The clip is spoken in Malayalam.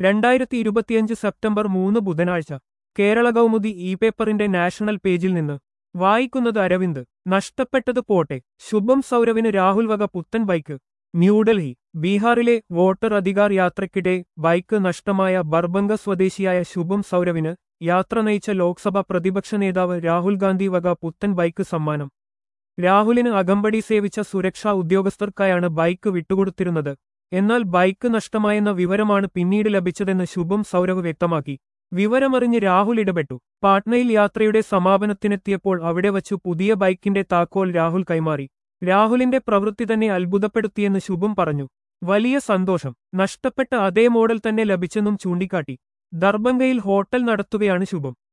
രണ്ടായിരത്തി ഇരുപത്തിയഞ്ച് സെപ്റ്റംബർ മൂന്ന് ബുധനാഴ്ച കേരള കൗമുദി ഇ പേപ്പറിന്റെ നാഷണൽ പേജിൽ നിന്ന് വായിക്കുന്നത് അരവിന്ദ് നഷ്ടപ്പെട്ടത് പോട്ടെ ശുഭം സൗരവിന് രാഹുൽ വക പുത്തൻ ബൈക്ക് ന്യൂഡൽഹി ബീഹാറിലെ വോട്ടർ അധികാർ യാത്രയ്ക്കിടെ ബൈക്ക് നഷ്ടമായ ബർബംഗ സ്വദേശിയായ ശുഭം സൗരവിന് യാത്ര നയിച്ച ലോക്സഭ പ്രതിപക്ഷ നേതാവ് രാഹുൽ ഗാന്ധി വക പുത്തൻ ബൈക്ക് സമ്മാനം രാഹുലിന് അകമ്പടി സേവിച്ച സുരക്ഷാ ഉദ്യോഗസ്ഥർക്കായാണ് ബൈക്ക് വിട്ടുകൊടുത്തിരുന്നത് എന്നാൽ ബൈക്ക് നഷ്ടമായെന്ന വിവരമാണ് പിന്നീട് ലഭിച്ചതെന്ന് ശുഭം സൗരവ് വ്യക്തമാക്കി വിവരമറിഞ്ഞ് രാഹുൽ ഇടപെട്ടു പാട്നയിൽ യാത്രയുടെ സമാപനത്തിനെത്തിയപ്പോൾ അവിടെ വച്ചു പുതിയ ബൈക്കിന്റെ താക്കോൽ രാഹുൽ കൈമാറി രാഹുലിന്റെ പ്രവൃത്തി തന്നെ അത്ഭുതപ്പെടുത്തിയെന്ന് ശുഭം പറഞ്ഞു വലിയ സന്തോഷം നഷ്ടപ്പെട്ട അതേ മോഡൽ തന്നെ ലഭിച്ചെന്നും ചൂണ്ടിക്കാട്ടി ദർബംഗയിൽ ഹോട്ടൽ നടത്തുകയാണ് ശുഭം